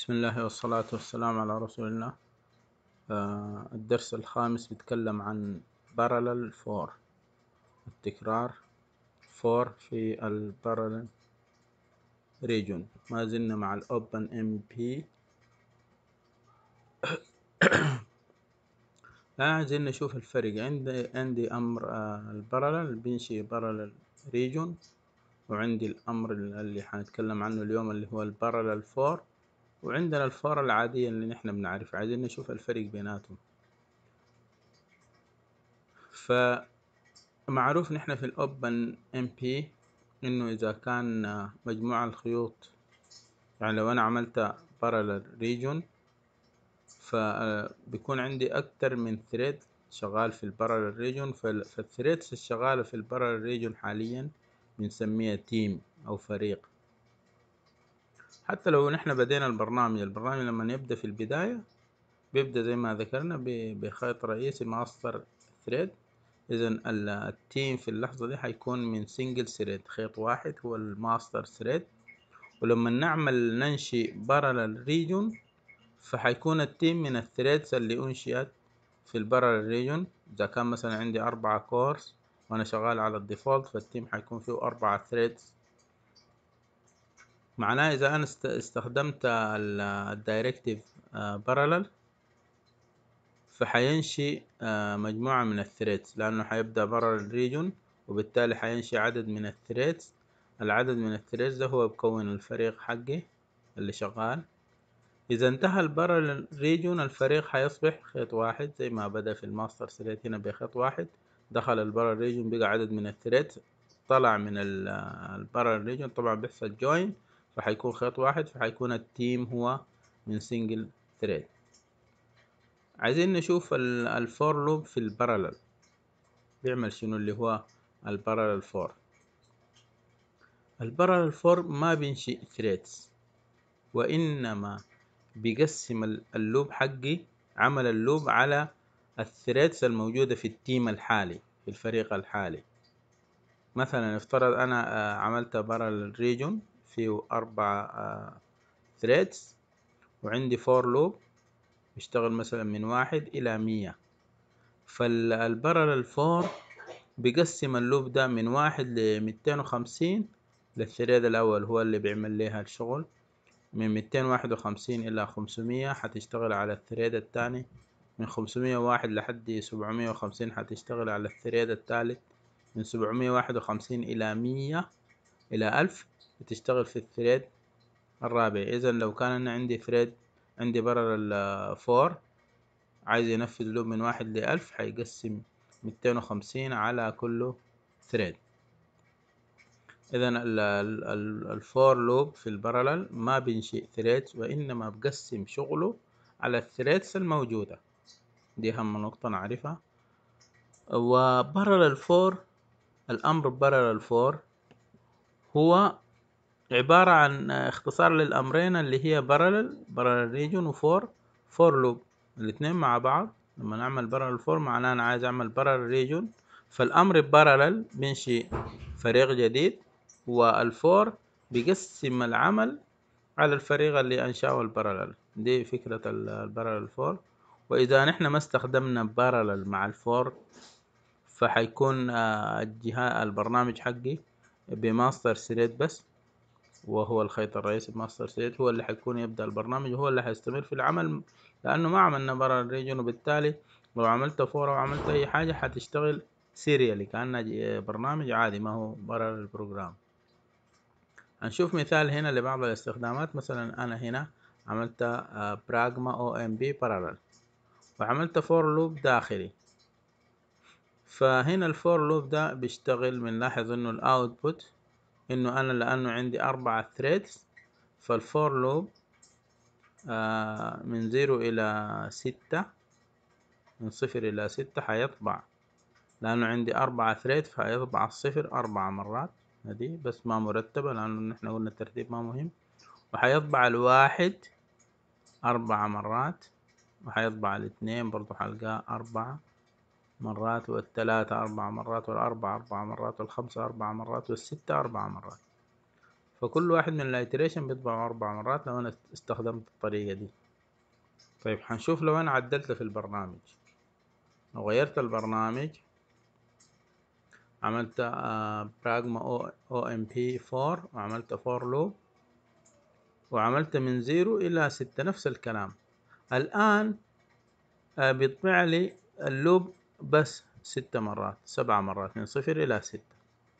بسم الله والصلاة والسلام على رسول الله آه، الدرس الخامس بيتكلم عن parallel for التكرار for في ال parallel region ما زلنا مع ال open MP الآن عايزين نشوف الفرق عندي عندي أمر آه، ال parallel بينشئ parallel region وعندي الأمر اللي حنتكلم عنه اليوم اللي هو ال parallel for وعندنا الفار العادية اللي نحن بنعرفها عايزين نشوف الفرق بيناتهم فمعروف نحن في الأوبن ام بي إنه إذا كان مجموع الخيوط يعني لو أنا عملت parallel region فبيكون عندي أكتر من ثريد شغال في البارالل ريجون فالثريدز الشغالة في البارالل ريجون حاليا بنسميها تيم أو فريق حتى لو نحن بدينا البرنامج البرنامج لما يبدأ في البداية بيبدأ زي ما ذكرنا بخيط رئيسي ماستر ثريد إذا التيم في اللحظة دي حيكون من سنجل ثريد خيط واحد هو الماستر ثريد ولما نعمل ننشئ بارلل ريجون فحيكون التيم من الثريدز اللي أنشئت في البارلل ريجون إذا كان مثلا عندي أربعة كورس وأنا شغال على الديفولت فالتيم حيكون فيه أربعة ثريدز معناه إذا أنا استخدمت الدايركتيف بارلل فحينشئ مجموعة من الثريدز لأنه حيبدأ بارلل ريجون وبالتالي حينشئ عدد من الثريدز العدد من الثريدز ده هو بكون الفريق حقي اللي شغال إذا انتهى البارلل ريجون الفريق حيصبح خيط واحد زي ما بدأ في الماستر ثريد هنا بخيط واحد دخل البارلل ريجون بقى عدد من الثريدز طلع من البارلل ريجون طبعا بيحصل جوين فحيكون خيط واحد فحيكون التيم هو من سنجل ثريد عايزين نشوف الفور لوب في البارلل بيعمل شنو اللي هو البارلل فور البارلل فور ما بينشئ ثريدز وإنما بيقسم اللوب حقي عمل اللوب على الثريدز الموجودة في التيم الحالي في الفريق الحالي مثلا افترض أنا عملت بارلل ريجون فيه أربع ثريدز وعندي فور لوب بيشتغل مثلا من واحد إلى مية فالبارلل فور بيقسم اللوب ده من واحد لميتين وخمسين للثريد الأول هو اللي بيعمل ليها الشغل من ميتين واحد وخمسين إلى خمسمية حتشتغل على الثريد التاني من خمسمية واحد لحد سبعمية وخمسين حتشتغل على الثريد التالت من سبعمية واحد وخمسين إلى مية إلى ألف بتشتغل في الثريد الرابع إذا لو كان أنا عندي ثريد عندي برر فور عايز ينفذ لوب من واحد لألف حيقسم ميتين وخمسين على كل ثريد إذا الفور لوب في البارلل ما بينشئ ثريدز وإنما بقسم شغله على الثريدز الموجودة دي أهم نقطة نعرفها وبارلل فور الأمر بارلل فور هو عبارة عن اختصار للأمرين اللي هي بارلل بارلل ريجون وفور فور لوب الاتنين مع بعض لما نعمل بارلل فور معناه أنا عايز أعمل بارلل ريجون فالأمر بارلل بينشئ فريق جديد والفور بيقسم العمل على الفريق اللي أنشأه البارلل دي فكرة البارلل فور وإذا نحن ما استخدمنا بارلل مع الفور فحيكون الجهاز البرنامج حقي بماستر ثريد بس وهو الخيط الرئيسي بماستر ثريد هو اللي حيكون يبدأ البرنامج وهو اللي حيستمر في العمل لأنه ما عملنا برا الريجن وبالتالي لو عملت فور أو عملت أي حاجة حتشتغل سيريالي كأنها برنامج عادي ما هو برا البروجرام هنشوف مثال هنا لبعض الاستخدامات مثلا أنا هنا عملت براجما او ام بي بارالل وعملت فور لوب داخلي فهنا الفور لوب ده بيشتغل بنلاحظ انه الاوتبوت انه انا لانه عندي اربعة ثريدز فالفور لوب آه من زيرو الى ستة من صفر الى ستة حيطبع لانه عندي اربعة ثريد فهيطبع الصفر اربع مرات هذه بس ما مرتبة لانه نحن قلنا الترتيب ما مهم وحيطبع الواحد اربع مرات وحيطبع الاثنين برضو حلقاه اربعة مرات والثلاثة أربع مرات والأربعة أربع مرات والخمسة أربع مرات والستة أربع مرات فكل واحد من الايتريشن بيطبع أربع مرات لو أنا استخدمت الطريقة دي طيب حنشوف لو أنا عدلت في البرنامج لو غيرت البرنامج عملت براجما او ام بي 4 وعملت فور لوب وعملت من زيرو الى ستة نفس الكلام الان آه، بيطبع لي اللوب بس ستة مرات سبعة مرات من صفر الى ستة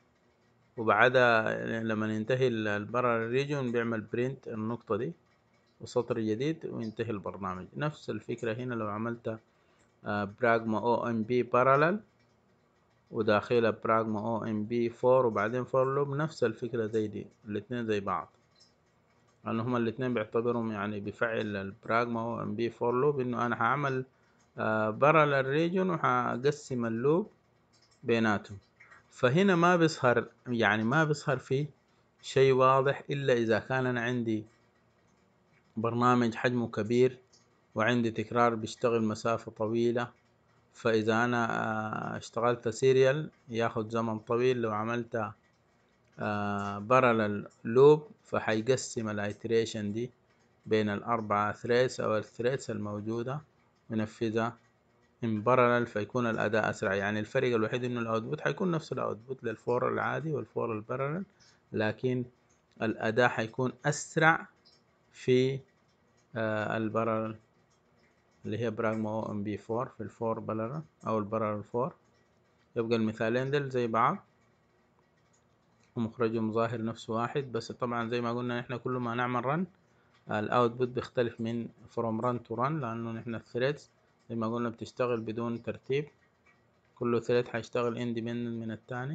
وبعدها لما ينتهي البرر ريجون بيعمل برينت النقطة دي وسطر جديد وينتهي البرنامج نفس الفكرة هنا لو عملت براجما او ام بي بارالل وداخلها براجما او ام بي فور وبعدين فور لوب نفس الفكرة زي دي الاتنين زي بعض لأن هما الاتنين بيعتبرهم يعني بفعل البراجما او ام بي فور لوب انه انا هعمل بارالل ريجون وهقسم اللوب بيناتهم فهنا ما بيظهر يعني ما بيظهر فيه شيء واضح إلا إذا كان أنا عندي برنامج حجمه كبير وعندي تكرار بيشتغل مسافة طويلة فإذا أنا آه، اشتغلت سيريال ياخد زمن طويل لو عملت بارلل لوب فحيقسم الايتريشن دي بين الأربعة ثريدز أو الثريدز الموجودة ينفذها ان بارلل فيكون الأداء أسرع يعني الفرق الوحيد إنه الأوتبوت حيكون نفس الأوتبوت للفور العادي والفور البارلل لكن الأداء حيكون أسرع في آه، البارلل اللي هي براجما او ام بي فور في الفور بلرا او البرر فور يبقى المثالين دول زي بعض ومخرجهم ظاهر نفس واحد بس طبعا زي ما قلنا نحن كل ما نعمل رن الاوتبوت بيختلف من فروم رن تو رن لانه نحن الثريدز زي ما قلنا بتشتغل بدون ترتيب كل ثريد حيشتغل اندبندنت من التاني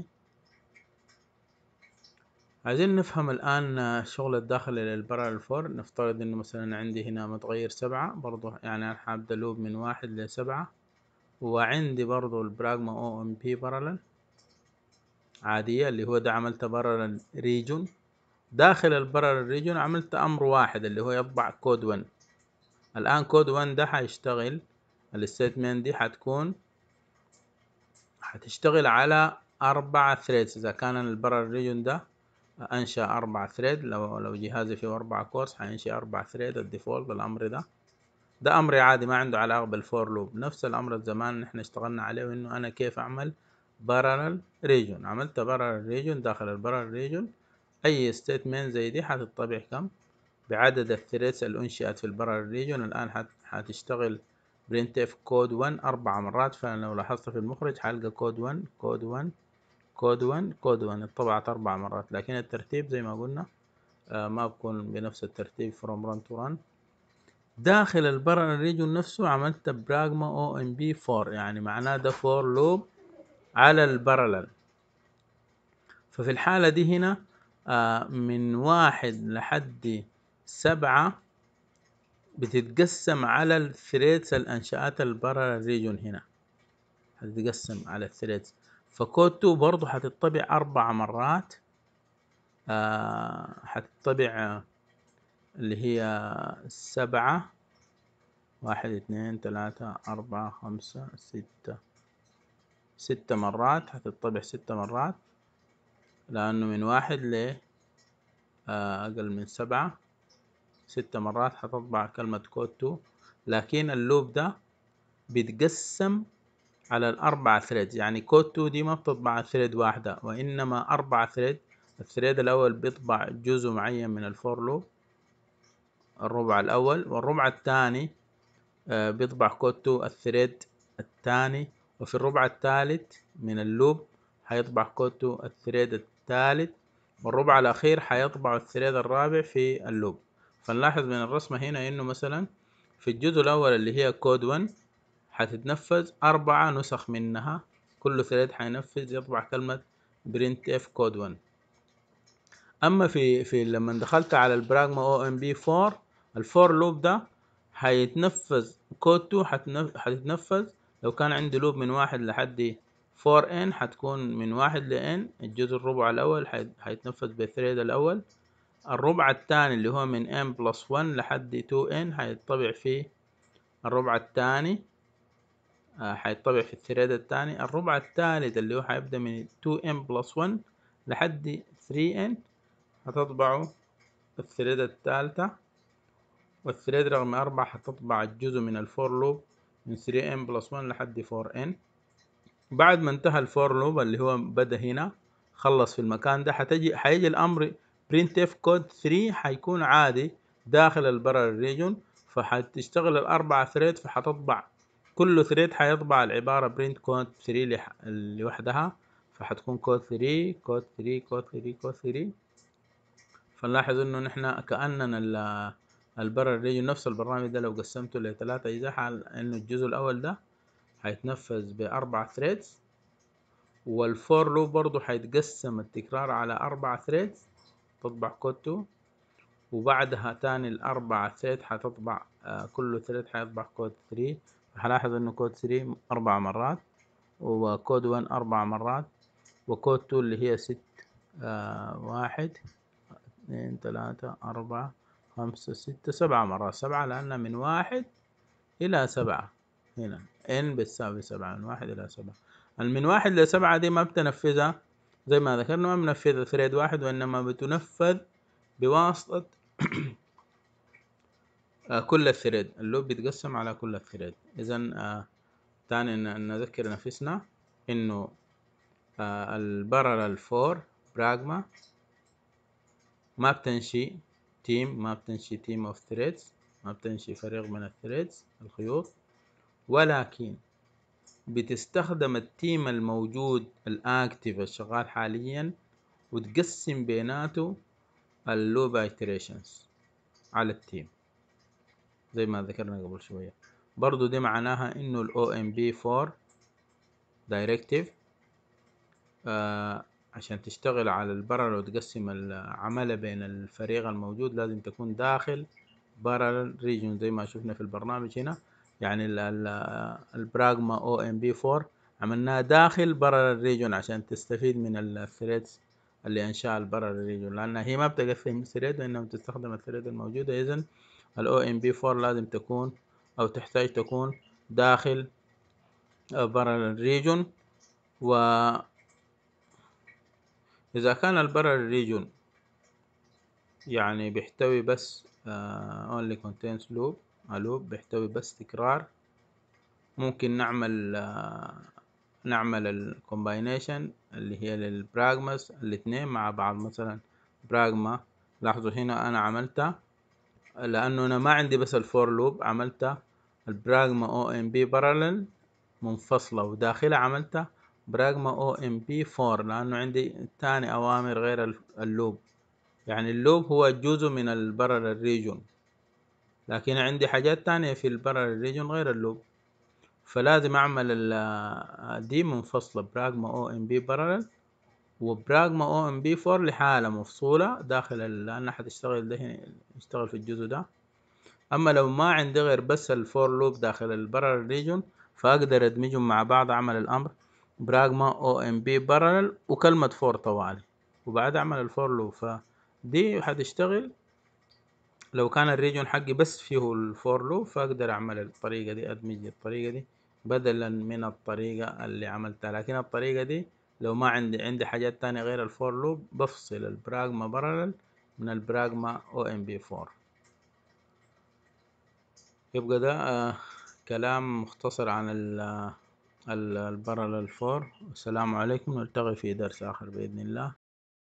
عايزين نفهم الآن الشغل الداخلي للبارل فور نفترض إنه مثلا عندي هنا متغير سبعة برضو يعني أنا حابدأ لوب من واحد لسبعة وعندي برضو البراجما او ام بي بارلل عادية اللي هو ده عملت بارلل ريجون داخل البارلل ريجون عملت أمر واحد اللي هو يطبع كود 1 الآن كود 1 ده حيشتغل الستمنت دي حتكون حتشتغل على أربعة ثريدز إذا كان البارلل ريجون ده انشا اربع ثريد لو لو جهازي فيه اربع كورس حينشئ اربع ثريد الديفولت الامر ده ده امر عادي ما عنده علاقه بالفور لوب نفس الامر الزمان احنا اشتغلنا عليه انه انا كيف اعمل بارل ريجون عملت بارل ريجون داخل البارل ريجون اي ستيتمنت زي دي حتطبع كم بعدد الثريدز اللي انشئت في البارل ريجون الان حتشتغل برنت اف كود 1 اربع مرات فانا لو لاحظت في المخرج حلقى كود 1 كود 1 كود 1 كود 1 اتطبعت أربع مرات لكن الترتيب زي ما قلنا آه ما بكون بنفس الترتيب from run to run داخل البرن ريجون نفسه عملت براجما او ام بي 4 يعني معناه ده فور لوب على البرلل ففي الحالة دي هنا آه من واحد لحد سبعة بتتقسم على الثريدز الانشاءات البرلل ريجون هنا هتتقسم على الثريدز فكود 2 برضو حتطبع أربع مرات آه حتطبع اللي هي سبعة واحد اثنين ثلاثة أربعة خمسة ستة ستة مرات حتطبع ستة مرات لأنه من واحد ل آه أقل من سبعة ستة مرات حتطبع كلمة كود 2 لكن اللوب ده بيتقسم على الأربع ثريد يعني كود 2 دي ما بتطبع ثريد واحدة وإنما أربع ثريد الثريد الأول بيطبع جزء معين من الفور لوب الربع الأول والربع الثاني آه، بيطبع كود 2 الثريد الثاني وفي الربع الثالث من اللوب حيطبع كود 2 الثريد الثالث والربع الأخير حيطبع الثريد الرابع في اللوب فنلاحظ من الرسمة هنا إنه مثلا في الجزء الأول اللي هي كود 1 حتتنفذ أربعة نسخ منها كل ثريد حينفذ يطبع كلمة print f code 1 أما في في لما دخلت على البراجما او ام بي 4 الفور لوب ده حيتنفذ كود 2 حتتنفذ لو كان عندي لوب من واحد لحد 4 n حتكون من واحد ل n الجزء الربع الأول حيتنفذ بالثريد الأول الربع الثاني اللي هو من n بلس 1 لحد 2 n حيطبع فيه الربع الثاني آه، حيطبع في الثريد الثاني الربع الثالث اللي هو حيبدأ من 2n بلس 1 لحد 3n هتطبعوا الثريد الثالثة والثريد رقم أربعة هتطبع الجزء من الفور لوب من 3 n بلس 1 لحد 4 n بعد ما انتهى الفور لوب اللي هو بدأ هنا خلص في المكان ده حتجي حيجي الأمر printf كود 3 حيكون عادي داخل البرر ريجون فحتشتغل الأربعة ثريد فحتطبع كل ثريد حيطبع العبارة print كود 3 لوحدها فحتكون كود 3 كود 3 كود 3 كود 3 فنلاحظ انه نحن كأننا البرر ريجون نفس البرنامج ده لو قسمته لثلاثة أجزاء انه الجزء الأول ده حيتنفذ بأربع ثريدز والفور لوب برضو حيتقسم التكرار على أربع ثريدز تطبع كود 2 وبعدها تاني الأربع ثريد حتطبع آه كل ثريد حيطبع كود 3 هلاحظ انه كود 3 أربع مرات وكود 1 أربع مرات وكود 2 اللي هي ست آه واحد اثنين ثلاثة أربعة خمسة ستة سبعة مرات سبعة لأن من واحد إلى سبعة هنا n بتساوي سبعة من واحد إلى سبعة من واحد لسبعة دي ما بتنفذها زي ما ذكرنا ما بنفذ ثريد واحد وإنما بتنفذ بواسطة كل الثريد اللوب بيتقسم على كل الثريد إذا آه تاني نذكر نفسنا إنه آه البارلل فور براغما ما بتنشي تيم ما بتنشي تيم اوف ثريدز ما بتنشي فريق من الثريدز الخيوط ولكن بتستخدم التيم الموجود الاكتف الشغال حاليا وتقسم بيناته اللوب ايتريشنز على التيم زي ما ذكرنا قبل شوية برضو دي معناها انه ال OMP4 directive آه عشان تشتغل على البرل وتقسم العملة بين الفريق الموجود لازم تكون داخل برل ريجون زي ما شفنا في البرنامج هنا يعني البراغما او ام بي 4 عملناها داخل برر ريجون عشان تستفيد من الثريدز اللي انشاء البرر ريجون لانها هي ما بتقسم ثريد وانما تستخدم الثريد الموجودة اذا الاو ام بي 4 لازم تكون او تحتاج تكون داخل برر ريجون و إذا كان البرر ريجون يعني بيحتوي بس uh, only contains loop لوب بيحتوي بس تكرار ممكن نعمل uh, نعمل الكومباينيشن اللي هي للبراغماس الاثنين مع بعض مثلا براغما لاحظوا هنا انا عملتها لانه انا ما عندي بس الفور لوب عملتها البراغما او ام بي بارلل منفصلة وداخلها عملتها براغما او ام بي 4 لانه عندي تاني اوامر غير اللوب يعني اللوب هو جزء من البرر ريجون لكن عندي حاجات تانية في البرر ريجون غير اللوب فلازم اعمل دي منفصلة براغما او ام بي بارلل وبراغما او ام بي 4 لحالة مفصولة داخل لانها حتشتغل ده يشتغل في الجزء ده اما لو ما عندي غير بس الفور لوب داخل البرر ريجون فاقدر ادمجهم مع بعض اعمل الامر براغما او ام بي بارلل وكلمة فور طوالي وبعد اعمل الفور لوب فدي حتشتغل لو كان الريجون حقي بس فيه الفور لوب فاقدر اعمل الطريقة دي ادمج الطريقة دي بدلا من الطريقة اللي عملتها لكن الطريقة دي لو ما عندي عندي حاجات تانية غير الفور لوب بفصل البراغما بارلل من البراغما او ام بي 4 يبقى ده آه كلام مختصر عن البارلل 4 والسلام عليكم نلتقي في درس آخر بإذن الله